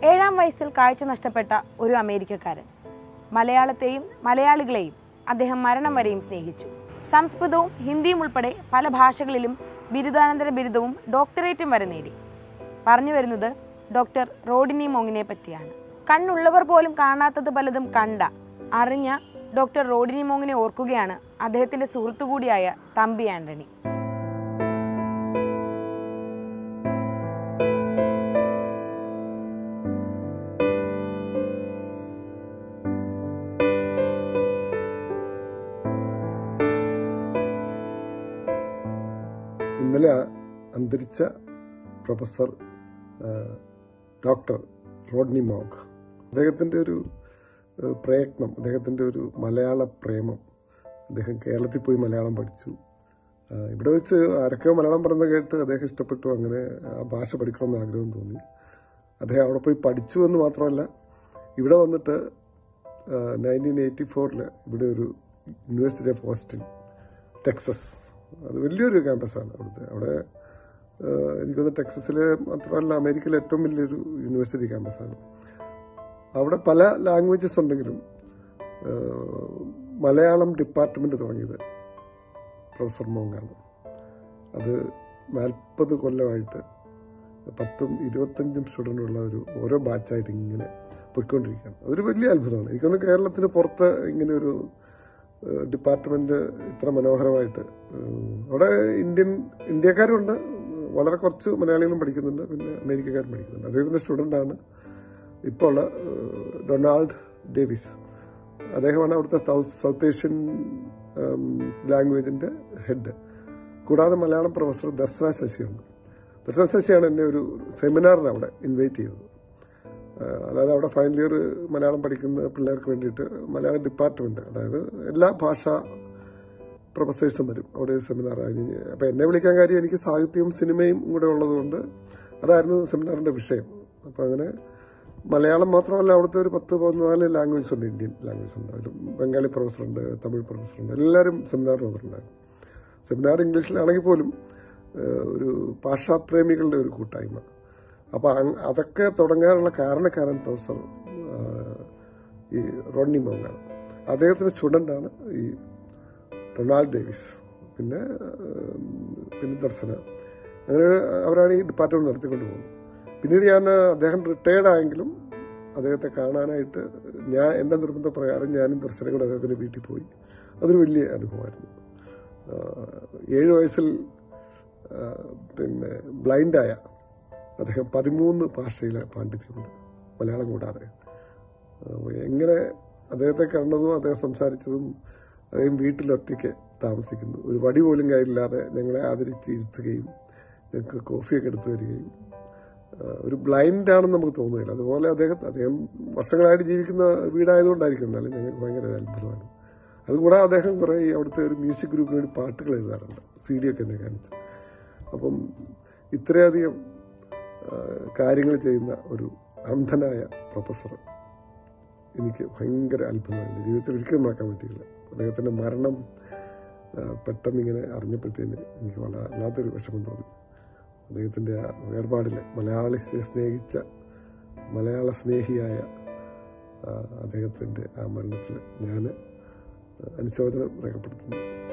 ഏഴാം വയസ്സിൽ കാഴ്ച നഷ്ടപ്പെട്ട ഒരു അമേരിക്കക്കാരൻ മലയാളത്തെയും മലയാളികളെയും അദ്ദേഹം മരണം വരെയും സ്നേഹിച്ചു സംസ്കൃതവും ഹിന്ദിയും ഉൾപ്പെടെ പല ഭാഷകളിലും ബിരുദാനന്തര ബിരുദവും ഡോക്ടറേറ്റും വരെ നേടി പറഞ്ഞു വരുന്നത് ഡോക്ടർ റോഡിനി മോങ്ങിനെ പറ്റിയാണ് കണ്ണുള്ളവർ പോലും കാണാത്തത് പലതും കണ്ട അറിഞ്ഞ ഡോക്ടർ റോഡിനി മോങ്ങിനെ ഓർക്കുകയാണ് അദ്ദേഹത്തിന്റെ സുഹൃത്തു കൂടിയായ തമ്പി ആന്റണി ഇന്നലെ അന്തരിച്ച പ്രൊഫസർ ആ, ഡോക്ടർ റോഡ്നി മോഗ് അദ്ദേഹത്തിൻ്റെ ഒരു ആ, പ്രയത്നം അദ്ദേഹത്തിൻ്റെ ഒരു മലയാള പ്രേമം അദ്ദേഹം കേരളത്തിൽ പോയി മലയാളം പഠിച്ചു ആ, ഇവിടെ വെച്ച് ആരൊക്കെയോ മലയാളം പറയുന്നത് കേട്ട് അദ്ദേഹം ഇഷ്ടപ്പെട്ടു അങ്ങനെ ആ ഭാഷ പഠിക്കണമെന്ന് ആഗ്രഹം തോന്നി അദ്ദേഹം അവിടെ പോയി പഠിച്ചു എന്ന് മാത്രമല്ല ഇവിടെ വന്നിട്ട് നയൻറ്റീൻ എയ്റ്റി ഫോറിൽ ഇവിടെ ഒരു യൂണിവേഴ്സിറ്റി ഓഫ് ഓസ്റ്റിൻ ടെക്സസ് അത് വലിയൊരു ക്യാമ്പസാണ് അവിടുത്തെ അവിടെ ആഹ് എനിക്കൊന്ന് ടെക്സസിലെ മാത്രമല്ല അമേരിക്കയിലെ ഏറ്റവും വലിയൊരു യൂണിവേഴ്സിറ്റി ക്യാമ്പസാണ് അവിടെ പല ലാംഗ്വേജസ് ഉണ്ടെങ്കിലും ആഹ് മലയാളം ഡിപ്പാർട്ട്മെന്റ് തുടങ്ങിയത് പ്രൊഫസർ മോങ്ങാണ് അത് നാൽപ്പത് കൊല്ലമായിട്ട് പത്തും ഇരുപത്തഞ്ചും സ്റ്റുഡൻ്റ് ഉള്ള ഒരു ഓരോ ബാച്ചായിട്ട് ഇങ്ങനെ പൊയ്ക്കൊണ്ടിരിക്കുകയാണ് അതൊരു വലിയ അത്ഭുതമാണ് എനിക്കൊന്ന് കേരളത്തിന് പുറത്ത് ഇങ്ങനെ ഒരു ഏഹ്, ഡിപ്പാർട്ട്മെന്റ് ഇത്ര മനോഹരമായിട്ട് ഏഹ്, അവിടെ ഇന്ത്യൻ ഇന്ത്യക്കാരുണ്ട് വളരെ കുറച്ച് മലയാളികളും പഠിക്കുന്നുണ്ട് പിന്നെ അമേരിക്കക്കാരും പഠിക്കുന്നുണ്ട് അദ്ദേഹത്തിന്റെ സ്റ്റുഡൻ്റ് ആണ് ഇപ്പോൾ ഉള്ള ഏഹ്, ഡൊണാൾഡ് ഡേവിസ് അദ്ദേഹമാണ് അവിടുത്തെ സൗ- സൗത്ത് ഏഷ്യൻ ഉം, ലാംഗ്വേജിന്റെ ഹെഡ് കൂടാതെ മലയാളം പ്രൊഫസർ ദർശന ശശിയുണ്ട് ദർശന ശശിയാണ് എന്നെ ഒരു സെമിനാറിന് അവിടെ ഇൻവൈറ്റ് ചെയ്തത് ആഹ് അതായത് അവിടെ ഫൈനൽ ഇയർ മലയാളം പഠിക്കുന്ന പിള്ളേർക്ക് വേണ്ടിയിട്ട് മലയാളം ഡിപ്പാർട്ട്മെന്റ് അതായത് എല്ലാ ഭാഷാ പ്രൊഫസേഴ്സും വരും അവിടെ സെമിനാർ കഴിഞ്ഞ് അപ്പൊ എന്നെ വിളിക്കാൻ കാര്യം എനിക്ക് സാഹിത്യവും സിനിമയും കൂടെ ഉള്ളതുകൊണ്ട് അതായിരുന്നു സെമിനാറിന്റെ വിഷയം അപ്പൊ അങ്ങനെ മലയാളം മാത്രമല്ല അവിടുത്തെ ഒരു പത്ത് പതിനാല് ലാംഗ്വേജ് ഉണ്ട് ഇന്ത്യൻ ലാംഗ്വേജ് ഉണ്ട് അതിൽ ബംഗാളി പ്രൊഫസറുണ്ട് തമിഴ് പ്രൊഫസറുണ്ട് എല്ലാവരും സെമിനാറിന് വന്നിട്ടുണ്ടായിരുന്നു സെമിനാർ ഇംഗ്ലീഷിലാണെങ്കിൽ പോലും ഏഹ്, ഒരു ഭാഷാപ്രേമികളുടെ ഒരു കൂട്ടായ്മ അപ്പൊ അങ് അതൊക്കെ തുടങ്ങാനുള്ള കാരണക്കാരൻ പ്രൊഫസർ ഏഹ്, ഈ റോണി മോങ്ങാണ് അദ്ദേഹത്തിന്റെ സ്റ്റുഡന്റ് ആണ് ഈ റൊണാൾഡ് ഡേവിസ് പിന്നെ ഏഹ്, പിന്നെ ദർശന അങ്ങനെ അവരാണ് ഈ ഡിപ്പാർട്ട്മെന്റ് നടത്തിക്കൊണ്ട് പോകുന്നത് പിന്നീട് ഞാൻ അദ്ദേഹം റിട്ടയർഡ് ആയെങ്കിലും അദ്ദേഹത്തെ കാണാനായിട്ട് ഞാൻ എന്റെ നിർബന്ധപ്രകാരം ഞാനും ദർശനം കൂടെ അദ്ദേഹത്തിന്റെ വീട്ടിൽ പോയി അതൊരു വലിയ അനുഭവമായിരുന്നു ആഹ് ഏഴ് വയസ്സിൽ ആഹ് പിന്നെ ബ്ലൈൻഡായ അദ്ദേഹം പതിമൂന്ന് ഭാഷയിലെ പാണ്ഡിത്യമുണ്ട് മലയാളം കൂടാതെ ആഹ് എങ്ങനെ അദ്ദേഹത്തെ കണ്ടതും അദ്ദേഹം സംസാരിച്ചതും അദ്ദേഹം വീട്ടിലൊറ്റയ്ക്ക് താമസിക്കുന്നു ഒരു വടി പോലും കയ്യിലില്ലാതെ ഞങ്ങളെ ആദരിച്ച് ഇരുത്തുകയും ഞങ്ങൾക്ക് കോഫിയൊക്കെ എടുത്തു തരികയും ആഹ് ഒരു ബ്ലൈൻഡ് ആണെന്ന് നമുക്ക് തോന്നുകയില്ല അതുപോലെ അദ്ദേഹം അദ്ദേഹം വർഷങ്ങളായിട്ട് ജീവിക്കുന്ന വീടായതുകൊണ്ടായിരിക്കും എന്നാലും ഞങ്ങൾക്ക് ഭയങ്കര ഒരു അത്ഭുതമാണ് അതുകൂടാതെ അദ്ദേഹം കുറെ ഈ അവിടുത്തെ ഒരു മ്യൂസിക് ഗ്രൂപ്പിന് വേണ്ടി പാട്ടുകൾ എഴുതാറുണ്ട് സി ഡി ഒക്കെ എന്നെ കാണിച്ചു അപ്പം ഇത്രയധികം കാര്യങ്ങൾ ചെയ്യുന്ന ഒരു അന്ധനായ പ്രൊഫസർ എനിക്ക് ഭയങ്കര അത്ഭുതമാണ് എൻ്റെ ജീവിതത്തിൽ ഒരിക്കലും മറക്കാൻ പറ്റിയില്ല അദ്ദേഹത്തിൻ്റെ മരണം ആ, പെട്ടെന്ന് ഇങ്ങനെ അറിഞ്ഞപ്പോഴത്തേന് എനിക്ക് വളരെ വല്ലാത്തൊരു വിഷമം തോന്നി അദ്ദേഹത്തിൻ്റെ ആ വേർപാടിൽ മലയാളിയെ സ്നേഹിച്ച മലയാള സ്നേഹിയായ ആ, അദ്ദേഹത്തിൻ്റെ ആ മരണത്തിൽ ഞാൻ അനുശോചനം രേഖപ്പെടുത്തുന്നു